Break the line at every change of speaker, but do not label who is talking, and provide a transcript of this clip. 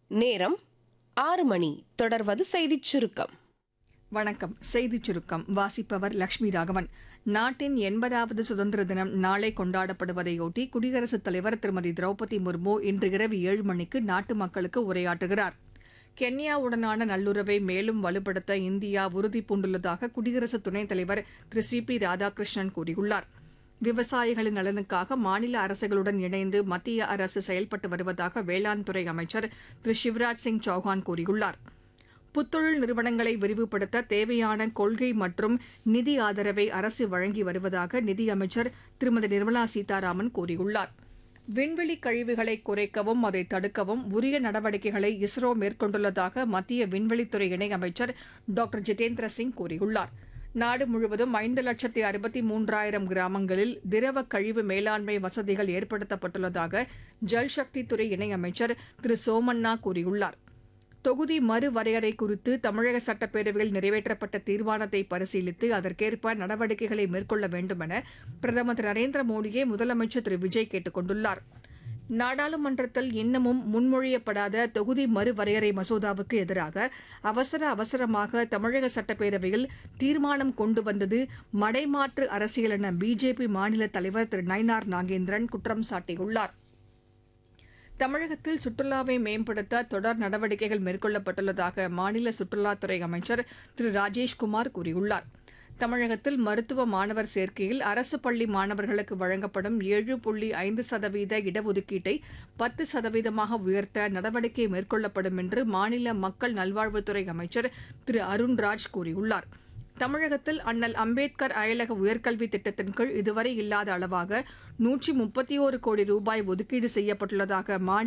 நேரம் ஆறு மணி தொடர்வது செய்திச் சுருக்கம்
வணக்கம் செய்திச் சுருக்கம் வாசிப்பவர் லட்சுமி ராகவன் நாட்டின் எண்பதாவது சுதந்திர தினம் நாளை கொண்டாடப்படுவதையொட்டி குடியரசுத் தலைவர் திருமதி திரௌபதி முர்மு இன்று இரவு ஏழு மணிக்கு நாட்டு மக்களுக்கு உரையாற்றுகிறார் கென்யாவுடனான நல்லுறவை மேலும் வலுப்படுத்த இந்தியா உறுதி பூண்டுள்ளதாக குடியரசு துணைத் தலைவர் திரு சி பி ராதாகிருஷ்ணன் கூறியுள்ளார் விவசாயிகளின் நலனுக்காக மாநில அரசுகளுடன் இணைந்து மத்திய அரசு செயல்பட்டு வருவதாக வேளாண் துறை அமைச்சர் திரு சிவராஜ் சிங் சௌஹான் கூறியுள்ளார் புத்தொழில் நிறுவனங்களை விரிவுபடுத்த தேவையான கொள்கை மற்றும் நிதி ஆதரவை அரசு வழங்கி வருவதாக நிதியமைச்சர் திருமதி நிர்மலா சீதாராமன் கூறியுள்ளார் விண்வெளி கழிவுகளை குறைக்கவும் அதை தடுக்கவும் உரிய நடவடிக்கைகளை இஸ்ரோ மேற்கொண்டுள்ளதாக மத்திய விண்வெளித்துறை இணையமைச்சர் டாக்டர் ஜிதேந்திர சிங் கூறியுள்ளார் நாடு முழுவதும் ஐந்து லட்சத்தி அறுபத்தி மூன்றாயிரம் கிராமங்களில் திரவ கழிவு மேலாண்மை வசதிகள் ஏற்படுத்தப்பட்டுள்ளதாக ஜல்சக்தி துறை இணையமைச்சர் திரு சோமண்ணா கூறியுள்ளார் தொகுதி மறுவரையறை குறித்து தமிழக சட்டப்பேரவையில் நிறைவேற்றப்பட்ட தீர்மானத்தை பரிசீலித்து அதற்கேற்ப நடவடிக்கைகளை மேற்கொள்ள வேண்டும் என பிரதமர் திரு நரேந்திர மோடியை முதலமைச்சர் திரு விஜய் கேட்டுக் கொண்டுள்ளார் நாடாளுமன்றத்தில் இன்னமும் முன்மொழியப்படாத தொகுதி மறுவரையறை மசோதாவுக்கு எதிராக அவசர அவசரமாக தமிழக சட்டப்பேரவையில் தீர்மானம் கொண்டு வந்தது மடைமாற்று அரசியல் என பிஜேபி மாநில தலைவர் திரு நயினார் நாகேந்திரன் குற்றம் சாட்டியுள்ளார் தமிழகத்தில் சுற்றுலாவை மேம்படுத்த தொடர் நடவடிக்கைகள் மேற்கொள்ளப்பட்டுள்ளதாக மாநில சுற்றுலாத்துறை அமைச்சர் திரு ராஜேஷ்குமார் கூறியுள்ளார் தமிழகத்தில் மருத்துவ மாணவர் சேர்க்கையில் அரசு பள்ளி மாணவர்களுக்கு வழங்கப்படும் ஏழு புள்ளி ஐந்து சதவீத இடஒதுக்கீட்டை பத்து சதவீதமாக உயர்த்த நடவடிக்கை மேற்கொள்ளப்படும் என்று மாநில மக்கள் நல்வாழ்வுத்துறை அமைச்சர் திரு அருண்ராஜ் கூறியுள்ளார் தமிழகத்தில் அண்ணல் அம்பேத்கர் அயலக உயர்கல்வி திட்டத்தின் கீழ் இதுவரை இல்லாத அளவாக நூற்றி முப்பத்தி ஒரு கோடி ரூபாய் ஒதுக்கீடு செய்யப்பட்டுள்ளதாக மாநில